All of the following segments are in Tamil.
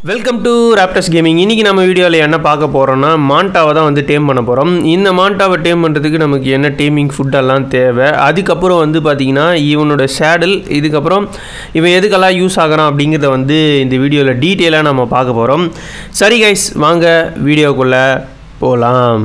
வெல்கம் டு ராப்டர்ஸ் கேமிங் இன்றைக்கி நம்ம வீடியோவில் என்ன பார்க்க போகிறோம்னா மாண்டாவை தான் வந்து டேம் பண்ண போகிறோம் இந்த மாண்டாவை டேம் பண்ணுறதுக்கு நமக்கு என்ன டேமிங் ஃபுட்டெல்லாம் தேவை அதுக்கப்புறம் வந்து பார்த்திங்கன்னா இவனோட சேடல் இதுக்கப்புறம் இவன் எதுக்கெல்லாம் யூஸ் ஆகிறான் அப்படிங்கிறத வந்து இந்த வீடியோவில் டீட்டெயிலாக நம்ம பார்க்க போகிறோம் சரி கைஸ் வாங்க வீடியோக்குள்ளே போகலாம்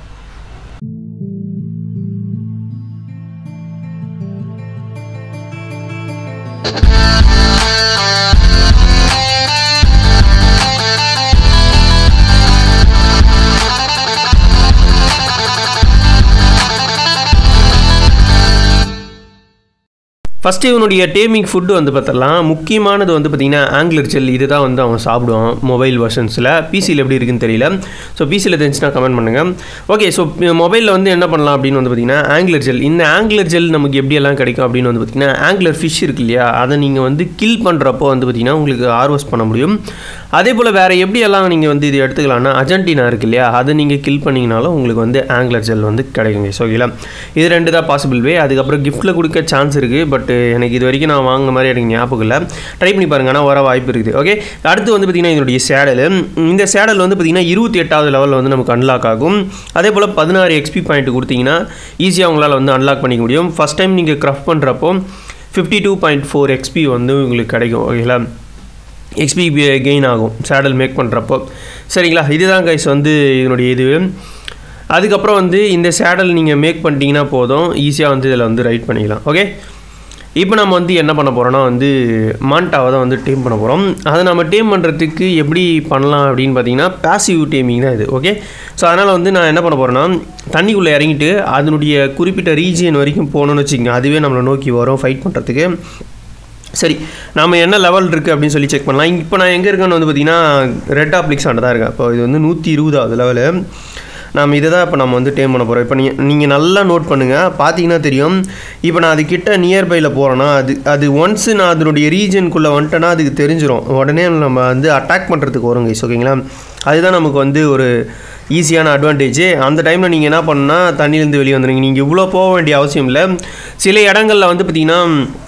ஃபஸ்ட்டு இவனுடைய டேமிங் ஃபுட்டு வந்து பார்த்தலாம் முக்கியமானது வந்து பார்த்திங்கன்னா ஆங்கிலர் ஜெல் இது தான் வந்து அவன் சாப்பிடுவான் மொபைல் வெர்ஷன்ஸில் பிசியில் எப்படி இருக்குன்னு தெரியல ஸோ பிசியில் தெரிஞ்சுன்னா கமெண்ட் பண்ணுங்கள் ஓகே ஸோ மொபைலில் வந்து என்ன பண்ணலாம் அப்படின்னு வந்து பார்த்திங்கன்னா ஆங்கிலர் ஜெல் இந்த ஆங்கிலர் ஜெல் நமக்கு எப்படியெல்லாம் கிடைக்கும் அப்படின்னு வந்து பார்த்திங்கன்னா ஆங்கிலர் ஃபிஷ் இருக்கு இல்லையா அதை நீங்கள் வந்து கில் பண்ணுறப்போ வந்து பார்த்திங்கன்னா உங்களுக்கு ஆர்வஸ் பண்ண முடியும் அதே போல் வேறு எப்படியெல்லாம் நீங்கள் வந்து இது எடுத்துக்கலாம்னா அர்ஜென்டினா இருக்கு இல்லையா அதை நீங்கள் கில் பண்ணிங்கனாலும் உங்களுக்கு வந்து ஆங்கிலர் ஜெல் வந்து கிடைக்குங்க ஸோ ஓகேங்களா இது ரெண்டு தான் பாசிபிள் வே அதுக்கப்புறம் கிஃப்ட்டில் கொடுக்க சான்ஸ் இருக்குது பட் எனக்கு இது வரைக்கும் நான் வாங்கின மாதிரி எனக்கு ஞாபகம் இல்லை ட்ரை பண்ணி பாருங்க ஆனால் வர வாய்ப்பு இருக்குது ஓகே அடுத்து வந்து பார்த்திங்கன்னா இதனுடைய சேடல் இந்த சேடல் வந்து பார்த்திங்கன்னா இருபத்தி எட்டாவது லெவலில் வந்து நமக்கு அன்லாக் ஆகும் அதே போல் பதினாறு எக்ஸ்பி பாயிண்ட் கொடுத்தீங்கன்னா ஈஸியாக உங்களால் வந்து அன்லாக் பண்ணிக்க முடியும் ஃபஸ்ட் டைம் நீங்கள் க்ரஃப்ட் பண்ணுறப்போ fifty two point four XP வந்து உங்களுக்கு கிடைக்கும் ஓகேங்களா எக்ஸ்பி கெயின் ஆகும் சேடல் மேக் பண்ணுறப்போ சரிங்களா இதுதான் கைஸ் வந்து இதனுடைய இது அதுக்கப்புறம் வந்து இந்த சேடல் நீங்கள் மேக் பண்ணிட்டீங்கன்னா போதும் ஈஸியாக வந்து இதில் வந்து ரைட் பண்ணிக்கலாம் ஓகே இப்போ நம்ம வந்து என்ன பண்ண போகிறோம்னா வந்து மாண்டாவை தான் வந்து டீம் பண்ண போகிறோம் அதை நம்ம டீம் பண்ணுறதுக்கு எப்படி பண்ணலாம் அப்படின்னு பார்த்தீங்கன்னா பேசிவ் டீமிங் தான் இது ஓகே ஸோ அதனால் வந்து நான் என்ன பண்ண போகிறேன்னா தண்ணிக்குள்ளே இறங்கிட்டு அதனுடைய குறிப்பிட்ட ரீஜியன் வரைக்கும் போகணுன்னு வச்சுக்கோங்க அதுவே நம்மளை நோக்கி வரும் ஃபைட் பண்ணுறதுக்கு சரி நம்ம என்ன லெவல் இருக்குது அப்படின்னு சொல்லி செக் பண்ணலாம் இப்போ நான் எங்கே இருக்கேன்னு வந்து பார்த்தீங்கன்னா ரெட் ஆப்ளிக்ஸ் ஆண்ட தான் இருக்கேன் இப்போ இது வந்து நூற்றி இருபதாவது லெவலு நாம் இதை தான் இப்போ நம்ம வந்து டேம் பண்ண போகிறோம் இப்போ நீங்கள் நீங்கள் நல்லா நோட் பண்ணுங்கள் பார்த்தீங்கன்னா தெரியும் இப்போ நான் அதுக்கிட்ட நியர்பையில் போகிறேன்னா அது அது ஒன்ஸு நான் அதனுடைய ரீஜனுக்குள்ளே வந்துட்டேன்னா அதுக்கு தெரிஞ்சிடும் உடனே நம்ம வந்து அட்டாக் பண்ணுறதுக்கு வரும் கைஸ் ஓகேங்களா அதுதான் நமக்கு வந்து ஒரு ஈஸியான அட்வான்டேஜ் அந்த டைமில் நீங்கள் என்ன பண்ணால் தண்ணியிலேருந்து வெளியே வந்துடுங்க நீங்கள் இவ்வளோ போக வேண்டிய அவசியம் இல்லை சில இடங்களில் வந்து பார்த்திங்கன்னா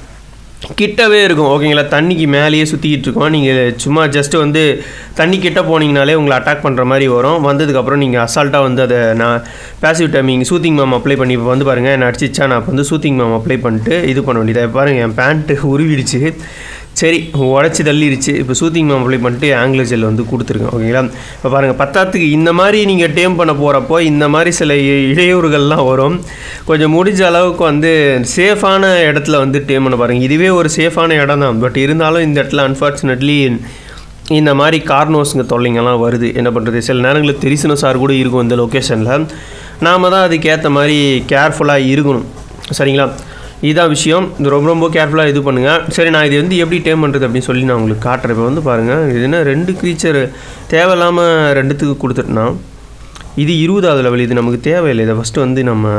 கிட்டவே இருக்கும் ஓகேங்களா தண்ணிக்கு மேலேயே சுற்றிக்கிட்டு இருக்கோம் நீங்கள் சும்மா ஜஸ்ட்டு வந்து தண்ணி கிட்ட போனீங்கனாலே உங்களை அட்டாக் பண்ணுற மாதிரி வரும் வந்ததுக்கப்புறம் நீங்கள் அசால்ட்டாக வந்து அதை நான் பேசிவ் டைமிங் சூத்திங் மேம் அப்ளை பண்ணி இப்போ வந்து பாருங்கள் என்ன அடிச்சிச்சா நான் இப்போ வந்து சூத்திங் மேம் அப்ளை பண்ணிட்டு இது பண்ண வேண்டியதாக பாருங்கள் என் பேண்ட்டு உருவிடுச்சு சரி உடச்சி தள்ளிடுச்சு இப்போ சூத்திங் மேம் அப்ளை பண்ணிட்டு ஆங்கில ஜெல் வந்து கொடுத்துருக்கேன் ஓகேங்களா இப்போ பாருங்கள் பத்தாத்துக்கு இந்த மாதிரி நீங்கள் டேம் பண்ண போகிறப்போ இந்த மாதிரி சில இடையூறுகள்லாம் வரும் கொஞ்சம் முடிஞ்ச அளவுக்கு வந்து சேஃபான இடத்துல வந்து டேம் பண்ண பாருங்கள் இதுவே ஒரு சேஃபான இடம் தான் பட் இருந்தாலும் இந்த இடத்துல அன்ஃபார்ச்சுனேட்லி இந்த மாதிரி கார்னோஸுங்க தொல்லைங்கெல்லாம் வருது என்ன பண்ணுறது சில நேரங்களில் தெரிசின சார் கூட இருக்கும் இந்த லொக்கேஷனில் நாம் தான் அதுக்கேற்ற மாதிரி கேர்ஃபுல்லாக இருக்கணும் சரிங்களா இதுதான் விஷயம் இது ரொம்ப ரொம்ப கேர்ஃபுல்லாக இது பண்ணுங்கள் சரி நான் இது வந்து எப்படி டேம் பண்ணுறது அப்படின்னு சொல்லி நான் உங்களுக்கு காட்டுறேன் இப்போ வந்து பாருங்கள் இது என்ன ரெண்டு க்ரீச்சர் தேவையில்லாமல் ரெண்டுத்துக்கு கொடுத்துட்டேன்னா இது இருபதாவது லெவல் இது நமக்கு தேவையில்லை இதை ஃபஸ்ட்டு வந்து நம்ம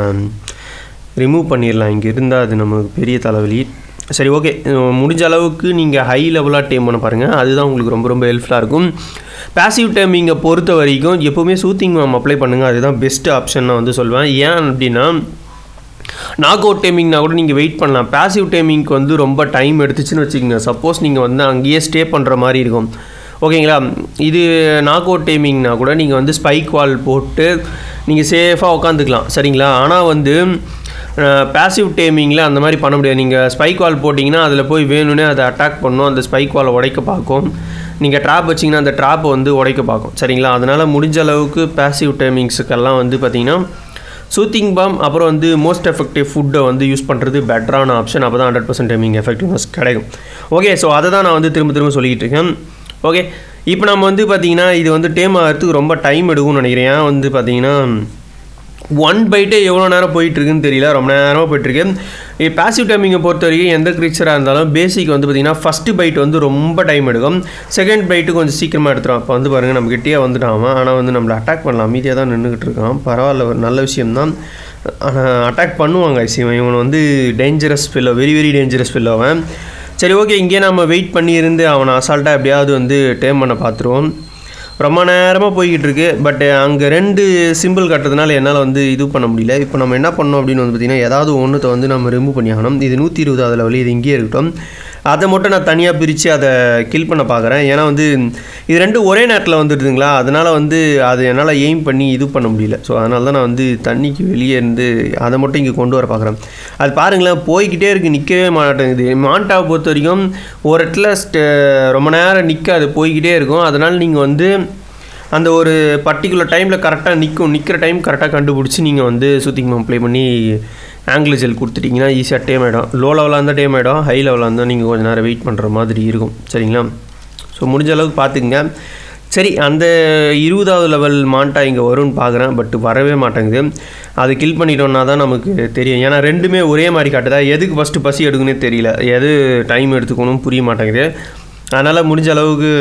ரிமூவ் பண்ணிடலாம் இங்கே இருந்தால் அது நமக்கு பெரிய தலைவலி சரி ஓகே முடிஞ்ச அளவுக்கு நீங்கள் ஹை லெவலாக டேம் பண்ண பாருங்கள் அதுதான் உங்களுக்கு ரொம்ப ரொம்ப ஹெல்ப்ஃபுல்லாக இருக்கும் பேசிவ் டைமிங்கை பொறுத்த வரைக்கும் எப்போவுமே சூத்திங் மேம் அப்ளை பண்ணுங்கள் அதுதான் பெஸ்ட் ஆப்ஷன் நான் வந்து சொல்வேன் ஏன் அப்படின்னா நாக் அவுட் டைமிங்னா கூட நீங்கள் வெயிட் பண்ணலாம் பேசிவ் டைமிங்க்கு வந்து ரொம்ப டைம் எடுத்துச்சுன்னு வச்சுக்கோங்க சப்போஸ் நீங்கள் வந்து அங்கேயே ஸ்டே பண்ணுற மாதிரி இருக்கும் ஓகேங்களா இது நாக் அவுட் டைமிங்னா கூட நீங்கள் வந்து ஸ்பைக் வால் போட்டு நீங்கள் சேஃபாக உட்காந்துக்கலாம் சரிங்களா ஆனால் வந்து பேசிவ் டேமிங்கில் அந்த மாதிரி பண்ண முடியாது நீங்கள் ஸ்பைக் வால் போட்டிங்கன்னா அதில் போய் வேணும்னே அதை அட்டாக் பண்ணும் அந்த ஸ்பைக் வாலை உடைக்க பார்க்கும் நீங்கள் ட்ராப் வச்சிங்கன்னா அந்த ட்ராப்பை வந்து உடைக்க பார்க்கும் சரிங்களா அதனால் முடிஞ்ச அளவுக்கு பேசிவ் டைமிங்ஸுக்கெல்லாம் வந்து பார்த்திங்கன்னா சூத்திங் பாம் அப்புறம் வந்து மோஸ்ட் எஃபெக்டிவ் ஃபுட்டை வந்து யூஸ் பண்ணுறது பெட்டரான ஆப்ஷன் அப்போ தான் ஹண்ட்ரட் பர்சன்ட் டைமிங் எஃபெக்டிவ்னஸ் கிடைக்கும் ஓகே ஸோ அதை தான் நான் வந்து திரும்ப திரும்ப சொல்லிக்கிட்டு இருக்கேன் ஓகே இப்போ நம்ம வந்து பார்த்திங்கன்னா இது வந்து டேம் ஆகிறதுக்கு ரொம்ப டைம் எடுக்கும்னு நினைக்கிறேன் ஏன் வந்து பார்த்திங்கன்னா ஒன் பைட்டே எவ்வளோ நேரம் போயிட்டுருக்குன்னு தெரியல ரொம்ப நேரமாக போயிட்டுருக்கு இப்போ பேசிவ் டைமிங்கை பொறுத்த வரைக்கும் எந்த க்ரீச்சராக இருந்தாலும் பேசிக் வந்து பார்த்திங்கன்னா ஃபஸ்ட்டு பைட் வந்து ரொம்ப டைம் எடுக்கும் செகண்ட் பைட்டு கொஞ்சம் சீக்கிரமாக எடுத்துரும் அப்போ வந்து பாருங்கள் நம்ம கிட்டே வந்துட்டான் ஆனால் வந்து நம்மளை அட்டாக் பண்ணலாம் அமைதியாக தான் நின்றுக்கிட்டு இருக்கான் பரவாயில்ல ஒரு நல்ல விஷயம்தான் ஆனால் அட்டாக் பண்ணுவாங்க சிவன் இவன் வந்து dangerous fellow very very dangerous fellow அவன் சரி ஓகே இங்கே நம்ம வெயிட் பண்ணியிருந்து அவனை அசால்ட்டாக எப்படியாவது வந்து டேம் பண்ண பார்த்துருவோம் ரொம்ப நேரமாக போய்கிட்டு இருக்கு பட் அங்கே ரெண்டு சிம்பிள் கட்டுறதுனால என்னால் வந்து இது பண்ண முடியல இப்போ நம்ம என்ன பண்ணோம் அப்படின்னு வந்து பார்த்திங்கன்னா ஏதாவது ஒன்றுத்தை வந்து நம்ம ரிமூவ் பண்ணி ஆகணும் இது நூற்றி இருபதாவது லெவல் இது இங்கேயே இருக்கட்டும் அதை மட்டும் நான் தனியாக பிரித்து அதை கில் பண்ண பார்க்குறேன் ஏன்னா வந்து இது ரெண்டும் ஒரே நேரத்தில் வந்துடுதுங்களா அதனால் வந்து அது என்னால் எய்ம் பண்ணி இது பண்ண முடியல ஸோ அதனால தான் நான் வந்து தண்ணிக்கு வெளியே இருந்து அதை மட்டும் இங்கே கொண்டு வர பார்க்குறேன் அது பாருங்களேன் போய்கிட்டே இருக்குது நிற்கவே மாட்டேங்குது மாண்டாவை பொறுத்த வரைக்கும் ஒரு இடத்துல ஸ்ட- ரொம்ப நேரம் நிற்காது போய்கிட்டே இருக்கும் அதனால் நீங்கள் வந்து அந்த ஒரு பர்டிகுலர் டைமில் கரெக்டாக நிற்கும் நிற்கிற டைம் கரெக்டாக கண்டுபிடிச்சி நீங்கள் வந்து சூத்திங் ப்ளே பண்ணி ஆங்கிள் ஜெல் கொடுத்துட்டிங்கன்னா ஈஸியாக டேம் ஆகிடும் லோ லெவலாக இருந்தால் டேம் ஆகிடும் ஹை லெவலாக இருந்தால் நீங்கள் கொஞ்சம் நேரம் வெயிட் பண்ணுற மாதிரி இருக்கும் சரிங்களா ஸோ முடிஞ்ச அளவுக்கு பார்த்துக்குங்க சரி அந்த இருபதாவது லெவல் மாண்டா இங்கே வரும்னு பார்க்குறேன் பட் வரவே மாட்டேங்குது அது கில் பண்ணிட்டோம்னா தான் நமக்கு தெரியும் ஏன்னா ரெண்டுமே ஒரே மாதிரி காட்டுதா எதுக்கு ஃபஸ்ட்டு பசி எடுக்குன்னே தெரியல எது டைம் எடுத்துக்கணும் புரிய மாட்டேங்குது அதனால் முடிஞ்ச அளவுக்கு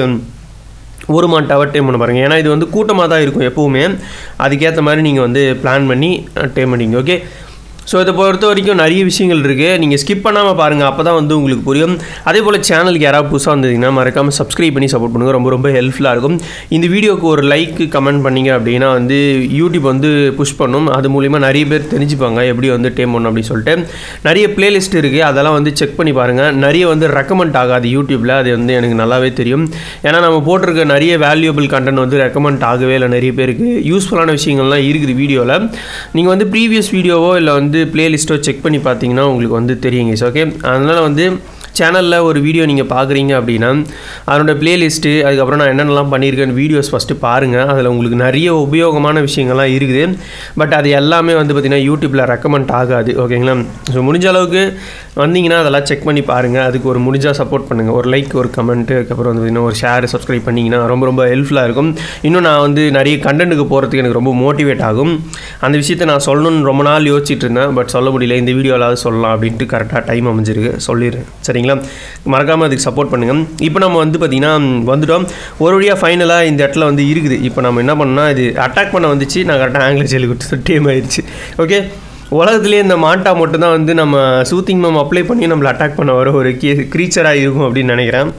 ஒரு மாட்டாவை டேம் பண்ண பாருங்கள் ஏன்னா இது வந்து கூட்டமாக தான் இருக்கும் எப்போவுமே அதுக்கேற்ற மாதிரி நீங்கள் வந்து பிளான் பண்ணி டேம் பண்ணிங்க ஓகே ஸோ இதை பொறுத்த வரைக்கும் நிறைய விஷயங்கள் இருக்குது நீங்கள் ஸ்கிப் பண்ணாமல் பாருங்கள் அப்போ தான் வந்து உங்களுக்கு புரியும் அதே போல் சேனலுக்கு யாராவது புதுசாக வந்ததுங்கன்னா மறக்காமல் சப்ஸ்கிரைப் பண்ணி சப்போர்ட் பண்ணுங்கள் ரொம்ப ரொம்ப ஹெல்ப்ஃபுல்லாக இருக்கும் இந்த வீடியோக்கு ஒரு லைக் கமெண்ட் பண்ணீங்க அப்படின்னா வந்து யூடியூப் வந்து புஷ் பண்ணும் அது மூலிமா நிறைய பேர் தெரிஞ்சுப்பாங்க எப்படி வந்து டேம் பண்ணணும் அப்படின்னு சொல்லிட்டு நிறைய பிளேலிஸ்ட் இருக்குது அதெல்லாம் வந்து செக் பண்ணி பாருங்கள் நிறைய வந்து ரெக்கமெண்ட் ஆகாது யூடியூப்பில் அது வந்து எனக்கு நல்லாவே தெரியும் ஏன்னா நம்ம போட்டிருக்க நிறைய வேல்யூபிள் கண்டென்ட் வந்து ரெக்கமெண்ட் ஆகவே இல்லை நிறைய பேருக்கு யூஸ்ஃபுல்லான விஷயங்கள்லாம் இருக்குது வீடியோவில் நீங்கள் வந்து ப்ரீவியஸ் வீடியோவோ இல்லை வந்து பிளேலிஸ்ட்டோ செக் பண்ணி பார்த்தீங்கன்னா உங்களுக்கு வந்து தெரியுங்க ஓகே அதனால் வந்து சேனலில் ஒரு வீடியோ நீங்கள் பார்க்குறீங்க அப்படின்னா அதனோட பிளேலிஸ்ட்டு அதுக்கப்புறம் நான் என்னென்னலாம் பண்ணியிருக்கேன் வீடியோஸ் ஃபஸ்ட்டு பாருங்கள் அதில் உங்களுக்கு நிறைய உபயோகமான விஷயங்கள்லாம் இருக்குது பட் அது எல்லாமே வந்து பார்த்திங்கன்னா யூடியூப்பில் ரெக்கமெண்ட் ஆகாது ஓகேங்களா ஸோ முடிஞ்ச அளவுக்கு வந்தீங்கன்னா அதெல்லாம் செக் பண்ணி பாருங்கள் அதுக்கு ஒரு முடிஞ்சால் சப்போர்ட் பண்ணுங்கள் ஒரு லைக் ஒரு கமெண்ட்டு அதுக்கப்புறம் வந்து பார்த்திங்கன்னா ஒரு ஷேர் சப்ஸ்கிரைப் பண்ணிங்கன்னா ரொம்ப ரொம்ப ஹெல்ப்ஃபுல்லாக இருக்கும் இன்னும் நான் வந்து நிறைய கண்டென்ட்டுக்கு போகிறதுக்கு எனக்கு ரொம்ப மோட்டிவேட் ஆகும் அந்த விஷயத்தை நான் சொல்லணும்னு ரொம்ப நாள் யோசிச்சுட்டு இருந்தேன் பட் சொல்ல முடியல இந்த வீடியோவில் சொல்லலாம் அப்படின்ட்டு கரெக்டாக டைம் அமைஞ்சிருக்கு சொல்லிடுறேன் சரிங்களா மறக்காமல் அதுக்கு சப்போர்ட் பண்ணுங்கள் இப்போ நம்ம வந்து பார்த்திங்கன்னா வந்துட்டோம் ஒரு வழியாக ஃபைனலாக இந்த இடத்துல வந்து இருக்குது இப்போ நம்ம என்ன பண்ணோம்னா இது அட்டாக் பண்ண வந்துச்சு நான் கரெக்டாக ஆங்கில ஜெயில் கொடுத்து டீம் ஆயிடுச்சு ஓகே உலகத்துலேயே இந்த மாண்டா மட்டும்தான் வந்து நம்ம சூத்திங் மம் அப்ளை பண்ணி நம்மளை அட்டாக் பண்ண வர ஒரு கீ க்ரீச்சராக இருக்கும் அப்படின்னு நினைக்கிறேன்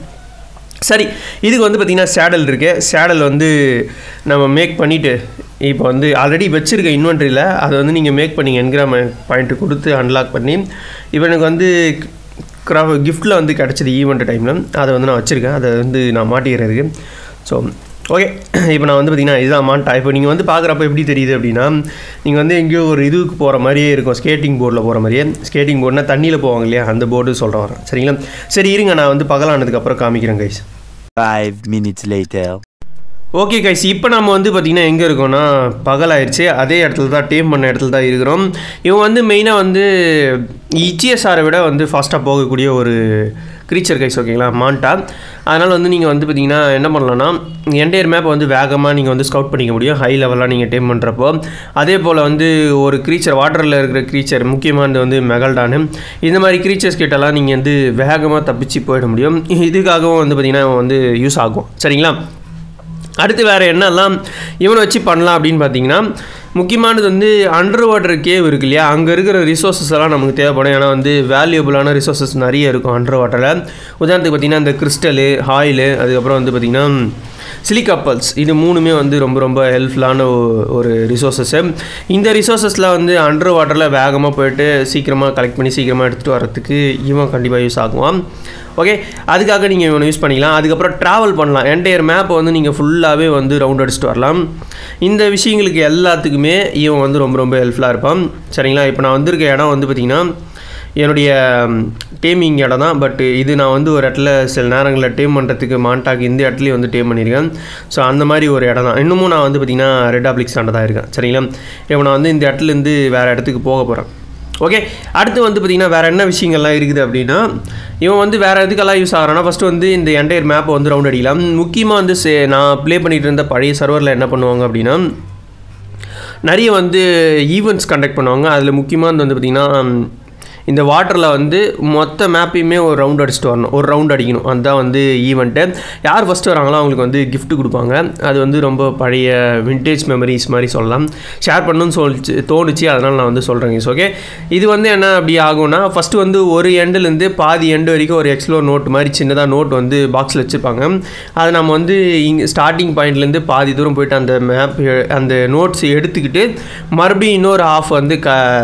சரி இதுக்கு வந்து பார்த்திங்கன்னா சேடல் இருக்குது சேடல் வந்து நம்ம மேக் பண்ணிவிட்டு இப்போ வந்து ஆல்ரெடி வச்சுருக்க இன்வென்ட்ரியில் அதை வந்து நீங்கள் மேக் பண்ணி என்கிராம் பாயிண்ட்டு கொடுத்து அன்லாக் பண்ணி இப்போ எனக்கு வந்து க்ரா கிஃப்ட்டில் வந்து கிடச்சிது ஈவெண்ட் டைமில் அதை வந்து நான் வச்சுருக்கேன் அதை வந்து நான் மாட்டிக்கிறதுக்கு ஸோ ஓகே இப்போ நான் வந்து பார்த்தீங்கன்னா இதுதான் மாட்டா இப்போ நீங்கள் வந்து பார்க்குறப்ப எப்படி தெரியுது அப்படின்னா நீங்கள் வந்து எங்கேயோ ஒரு இதுக்கு போகிற மாதிரியே இருக்கும் ஸ்கேட்டிங் போர்டில் போகிற மாதிரியே ஸ்கேட்டிங் போர்டுனா தண்ணியில் போவாங்க இல்லையா அந்த போர்டு சொல்கிறேன் வரேன் சரிங்களா சரி இருங்க நான் வந்து பகலானதுக்கப்புறம் காமிக்கிறேன் guys Five minutes later. Okay guys இப்போ நம்ம வந்து பார்த்திங்கன்னா எங்கே இருக்கோம்னா பகலாயிருச்சு அதே இடத்துல தான் டேம் பண்ண இடத்துல தான் இருக்கிறோம் இவன் வந்து மெயினாக வந்து இச்சிஎஸ்ஆரை விட வந்து ஃபாஸ்ட்டாக போகக்கூடிய ஒரு க்ரீச்சர் கைஸ் ஓகேங்களா மாண்டா அதனால் வந்து நீங்கள் வந்து பார்த்தீங்கன்னா என்ன பண்ணலாம்னா என்டையர் மேப்பை வந்து வேகமாக நீங்கள் வந்து ஸ்கவுட் பண்ணிக்க முடியும் ஹை லெவலாக நீங்கள் டேம் பண்ணுறப்போ அதே போல் வந்து ஒரு க்ரீச்சர் வாட்டரில் இருக்கிற க்ரீச்சர் முக்கியமானது வந்து மெகல்டானு இந்த மாதிரி க்ரீச்சர்ஸ் கிட்டலாம் நீங்கள் வந்து வேகமாக தப்பிச்சு போயிட முடியும் இதுக்காகவும் வந்து பார்த்திங்கன்னா வந்து யூஸ் ஆகும் சரிங்களா அடுத்து வேறு என்னெல்லாம் இவனை வச்சு பண்ணலாம் அப்படின்னு பார்த்தீங்கன்னா முக்கியமானது வந்து அண்டர் வாட்டர் கேவ் இருக்கு இல்லையா அங்கே இருக்கிற ரிசோர்ஸஸ் எல்லாம் நமக்கு தேவைப்படும் ஏன்னா வந்து வேல்யூபிளான ரிசோர்ஸஸ் நிறைய இருக்கும் அண்டர் வாட்டரில் உதாரணத்துக்கு பார்த்தீங்கன்னா இந்த கிறிஸ்டலு ஆயிலு அதுக்கப்புறம் வந்து பார்த்திங்கன்னா சிலிக்காப்பல்ஸ் இது மூணுமே வந்து ரொம்ப ரொம்ப ஹெல்ப்ஃபுல்லான ஒ- ஒரு ரிசோர்ஸஸ்ஸு இந்த ரிசோர்ஸஸில் வந்து அண்டர் வாட்டரில் வேகமாக போயிட்டு சீக்கிரமாக கலெக்ட் பண்ணி சீக்கிரமாக எடுத்துகிட்டு வரதுக்கு இவன் கண்டிப்பாக யூஸ் ஆகுவான் ஓகே அதுக்காக நீங்கள் இவனை யூஸ் பண்ணிக்கலாம் அதுக்கப்புறம் ட்ராவல் பண்ணலாம் என்டையர் மேப்பை வந்து நீங்கள் ஃபுல்லாகவே வந்து ரவுண்ட் அடிச்சுட்டு வரலாம் இந்த விஷயங்களுக்கு எல்லாத்துக்குமே இவன் வந்து ரொம்ப ரொம்ப ஹெல்ப்ஃபுல்லாக இருப்பான் சரிங்களா இப்போ நான் வந்திருக்க இடம் வந்து பார்த்திங்கன்னா என்னுடைய டேமிங் இடம் தான் பட் இது நான் வந்து ஒரு இடத்துல சில நேரங்களில் டேம் பண்ணுறதுக்கு மாண்டாக்கு இந்த இடத்துலையும் வந்து டேம் பண்ணியிருக்கேன் ஸோ அந்த மாதிரி ஒரு இடம் தான் இன்னமும் நான் வந்து பார்த்திங்கன்னா ரெட் ஆப்ளிக்ஸ் தான் இருக்கேன் சரிங்களா இப்போ நான் வந்து இந்த இடத்துலேருந்து வேறு இடத்துக்கு போக போகிறேன் ஓகே அடுத்து வந்து பார்த்திங்கன்னா வேறு என்ன விஷயங்கள்லாம் இருக்குது அப்படின்னா இவன் வந்து வேறு எதுக்கெல்லாம் யூஸ் ஆகிறான்னா ஃபஸ்ட்டு வந்து இந்த என்டையர் மேப்பை வந்து ரவுண்ட் அடிக்கலாம் முக்கியமாக வந்து சே- நான் ப்ளே பண்ணிகிட்டு இருந்த பழைய சர்வரில் என்ன பண்ணுவாங்க அப்படின்னா நிறைய வந்து ஈவெண்ட்ஸ் கண்டக்ட் பண்ணுவாங்க அதில் முக்கியமாக வந்து பார்த்திங்கன்னா இந்த வாட்டரில் வந்து மொத்த மேப்பையுமே ஒரு ரவுண்ட் அடிச்சுட்டு வரணும் ஒரு ரவுண்ட் அடிக்கணும் அதுதான் வந்து ஈவெண்ட்டு யார் ஃபஸ்ட்டு வராங்களோ அவங்களுக்கு வந்து gift கொடுப்பாங்க அது வந்து ரொம்ப பழைய விண்டேஜ் மெமரிஸ் மாதிரி சொல்லலாம் ஷேர் பண்ணணும்னு சொல்லிச்சு தோணுச்சு அதனால் நான் வந்து சொல்கிறேங்க ஓகே இது வந்து என்ன அப்படி ஆகும்னா ஃபஸ்ட்டு வந்து ஒரு எண்டுலேருந்து பாதி எண்டு வரைக்கும் ஒரு எக்ஸ்ப்ளோர் நோட் மாதிரி சின்னதாக நோட் வந்து பாக்ஸில் வச்சுருப்பாங்க அதை நம்ம வந்து இங்கே ஸ்டார்டிங் பாயிண்ட்லேருந்து பாதி தூரம் போயிட்டு அந்த மேப் அந்த நோட்ஸ் எடுத்துக்கிட்டு மறுபடியும் இன்னொரு ஆஃப் வந்து க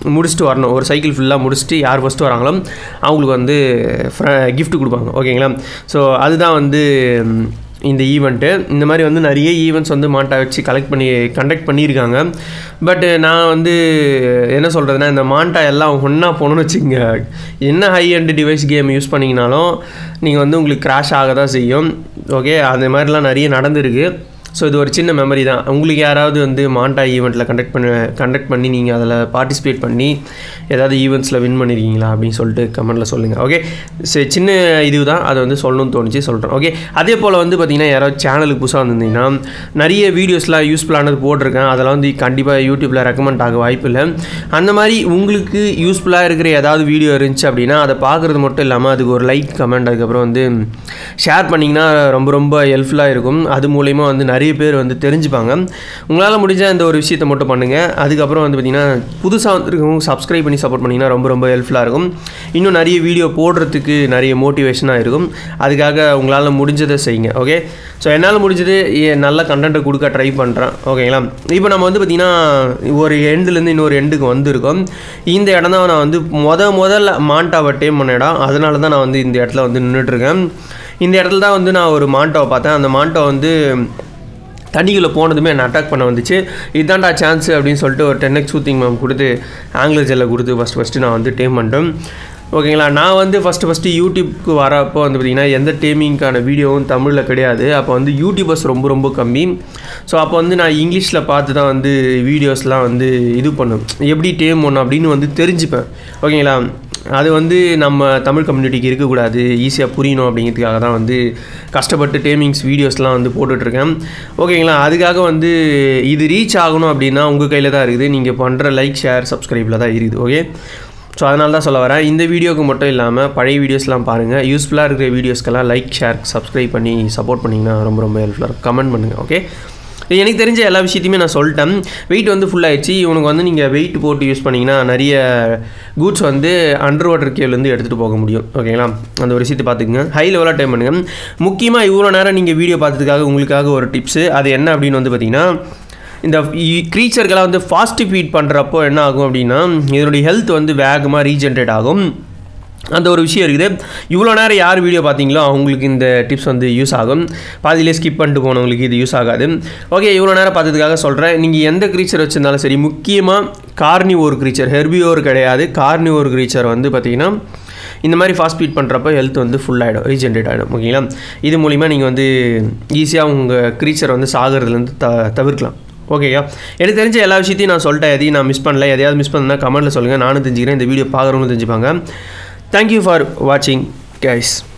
முடிச்சுட்டு வரணும் ஒரு சைக்கிள் ஃபுல்லாக முடிச்சுட்டு யார் ஃபஸ்ட்டு வராங்களோ அவங்களுக்கு வந்து கிஃப்ட் கொடுப்பாங்க ஓகேங்களா ஸோ அதுதான் வந்து ம், இந்த ஈவெண்ட்டு இந்த மாதிரி வந்து நிறைய ஈவெண்ட்ஸ் வந்து மாட்டா வச்சு கலெக்ட் பண்ணி கண்டக்ட் பண்ணியிருக்காங்க பட் நான் வந்து என்ன சொல்கிறதுனா இந்த மாண்டா எல்லாம் ஒன்றா போகணும்னு வச்சுங்க என்ன high end device game use பண்ணிங்கனாலும் நீங்கள் வந்து உங்களுக்கு கிராஷ் ஆக தான் செய்யும் ஓகே அந்த மாதிரிலாம் நிறைய நடந்திருக்கு ஸோ இது ஒரு சின்ன மெமரி தான் உங்களுக்கு யாராவது வந்து மாண்டா ஈவெண்ட்டில் கண்டக்ட் பண்ணி கண்டக்ட் பண்ணி நீங்கள் அதில் பார்ட்டிசிபேட் பண்ணி ஏதாவது ஈவெண்ட்ஸில் வின் பண்ணியிருக்கீங்களா அப்படின்னு சொல்லிட்டு கமெண்ட்டில் சொல்லுங்கள் ஓகே சரி சின்ன இது தான் அதை வந்து சொல்லணும்னு தோணுச்சு சொல்கிறேன் ஓகே அதே போல் வந்து பார்த்தீங்கன்னா யாராவது சேனலுக்கு புதுசாக வந்திருந்தீங்கன்னா நிறைய வீடியோஸ்லாம் யூஸ்ஃபுல்லானது போட்டிருக்கேன் அதெல்லாம் வந்து கண்டிப்பாக யூடியூப்பில் ரெக்கமெண்ட் ஆக வாய்ப்பு இல்லை அந்த மாதிரி உங்களுக்கு யூஸ்ஃபுல்லாக இருக்கிற ஏதாவது வீடியோ இருந்துச்சு அப்படின்னா அதை பார்க்குறது மட்டும் இல்லாமல் அதுக்கு ஒரு லைக் கமெண்ட் அதுக்கப்புறம் வந்து ஷேர் பண்ணிங்கன்னா ரொம்ப ரொம்ப ஹெல்ப்ஃபுல்லாக இருக்கும் அது மூலயமா வந்து நிறைய பேர் வந்து தெரிஞ்சுப்பாங்க உங்களால் முடிஞ்ச இந்த ஒரு விஷயத்தை மட்டும் பண்ணுங்கள் அதுக்கப்புறம் வந்து பார்த்திங்கன்னா புதுசாக வந்துருக்கவங்க சப்ஸ்கிரைப் பண்ணி சப்போர்ட் பண்ணிங்கன்னா ரொம்ப ரொம்ப ஹெல்ப்ஃபுல்லாக இருக்கும் இன்னும் நிறைய வீடியோ போடுறதுக்கு நிறைய மோட்டிவேஷனாக இருக்கும் அதுக்காக உங்களால் முடிஞ்சதை செய்யுங்க ஓகே ஸோ என்னால் முடிஞ்சது ஏ- நல்ல கண்டென்ட்டை கொடுக்க ட்ரை பண்ணுறேன் ஓகேங்களா இப்போ நம்ம வந்து பார்த்திங்கன்னா ஒரு எண்டுலேருந்து இன்னொரு எண்டுக்கு வந்திருக்கோம் இந்த இடம் தான் நான் வந்து முத முதல்ல மாண்டாவை டேம் பண்ண இடம் அதனால தான் நான் வந்து இந்த இடத்துல வந்து நின்றுட்டுருக்கேன் இந்த இடத்துல தான் வந்து நான் ஒரு மாண்டாவை பார்த்தேன் அந்த மாண்டோ வந்து தண்ணிக்குள்ளே போனதுமே என்னை அட்டாக் பண்ண வந்துச்சு இதான்டா சான்ஸ் அப்படின்னு சொல்லிட்டு ஒரு டென் எக்ஸ் சூத்திங் மேம் கொடுத்து ஆங்கிலர் ஜெல்லை கொடுத்து ஃபஸ்ட் ஃபஸ்ட்டு நான் வந்து டேம் பண்ணிட்டேன் ஓகேங்களா நான் வந்து ஃபஸ்ட்டு ஃபஸ்ட்டு யூடியூப்க்கு வரப்போ வந்து பார்த்திங்கன்னா எந்த டேமிங்க்கான வீடியோவும் தமிழில் கிடையாது அப்போ வந்து யூடியூபர்ஸ் ரொம்ப ரொம்ப கம்மி ஸோ அப்போ வந்து நான் இங்கிலீஷில் பார்த்து தான் வந்து வீடியோஸ்லாம் வந்து இது பண்ணும் எப்படி டேம் பண்ணணும் அப்படின்னு வந்து தெரிஞ்சுப்பேன் ஓகேங்களா அது வந்து நம்ம தமிழ் கம்யூனிட்டிக்கு இருக்கக்கூடாது ஈஸியாக புரியணும் அப்படிங்கிறதுக்காக தான் வந்து கஷ்டப்பட்டு டேமிங்ஸ் வீடியோஸ்லாம் வந்து போட்டுட்ருக்கேன் ஓகேங்களா அதுக்காக வந்து இது ரீச் ஆகணும் அப்படின்னா உங்கள் கையில் தான் இருக்குது நீங்கள் பண்ணுற லைக் ஷேர் சப்ஸ்கிரைபில் தான் இருக்குது ஓகே ஸோ அதனால தான் சொல்ல வரேன் இந்த வீடியோக்கு மட்டும் இல்லாமல் பழைய வீடியோஸ்லாம் பாருங்கள் யூஸ்ஃபுல்லாக இருக்கிற வீடியோஸ்க்கெல்லாம் லைக் ஷேர் சப்ஸ்கிரைப் பண்ணி சப்போர்ட் பண்ணிங்கன்னா ரொம்ப ரொம்ப ஹெல்ப்ஃபுல்லாக இருக்கும் கமெண்ட் பண்ணுங்கள் ஓகே எனக்கு தெரிஞ்ச எல்லா விஷயத்தையுமே நான் சொல்லிட்டேன் வெயிட் வந்து full ஆயிடுச்சு இவனுக்கு வந்து நீங்கள் வெயிட் போட்டு யூஸ் பண்ணிங்கன்னா நிறைய கூட்ஸ் வந்து அண்டர் வாட்டர் கேவ்லேருந்து எடுத்துகிட்டு போக முடியும் ஓகேங்களா அந்த ஒரு விஷயத்தை பார்த்துக்குங்க ஹை லெவலாக டைம் பண்ணுங்கள் முக்கியமாக இவ்வளோ நேரம் நீங்கள் வீடியோ பார்த்ததுக்காக உங்களுக்காக ஒரு டிப்ஸு அது என்ன அப்படின்னு வந்து பார்த்தீங்கன்னா இந்த க்ரீச்சர்களாக வந்து ஃபாஸ்ட் ஃபீட் பண்ணுறப்போ என்ன ஆகும் அப்படின்னா இதனுடைய ஹெல்த் வந்து வேகமாக ரீஜென்ரேட் ஆகும் அந்த ஒரு விஷயம் இருக்குது இவ்வளோ நேரம் யார் வீடியோ பார்த்தீங்களோ அவங்களுக்கு இந்த டிப்ஸ் வந்து யூஸ் ஆகும் பாதியிலே ஸ்கிப் பண்ணிட்டு போனவங்களுக்கு இது யூஸ் ஆகாது ஓகே இவ்வளோ நேரம் பார்த்ததுக்காக சொல்கிறேன் நீங்கள் எந்த க்ரீச்சர் வச்சுருந்தாலும் சரி முக்கியமாக கார்னிவோர் க்ரீச்சர் ஹெர்பியோர் கிடையாது கார்னிவோர் க்ரீச்சர் வந்து பார்த்திங்கன்னா இந்த மாதிரி ஃபாஸ்ட் ஃபீட் பண்ணுறப்ப ஹெல்த் வந்து ஃபுல் ஆகிடும் ரீஜென்ரேட் ஆகிடும் ஓகேங்களா இது மூலிமா நீங்கள் வந்து ஈஸியாக உங்கள் க்ரீச்சர் வந்து சாகிறதுலேருந்து த தவிர்க்கலாம் ஓகேயா எனக்கு தெரிஞ்ச எல்லா விஷயத்தையும் நான் சொல்லிட்டேன் எதையும் நான் மிஸ் பண்ணல எதையாவது மிஸ் பண்ணா கமெண்ட்டில் சொல்லுங்கள் நானும் தெரிஞ்சுக்கிறேன் இந்த வீடியோ பார்க்குறவங்களும் தெரிஞ்சுப்பாங்க தேங்க்யூ ஃபார் வாட்சிங் கைஸ்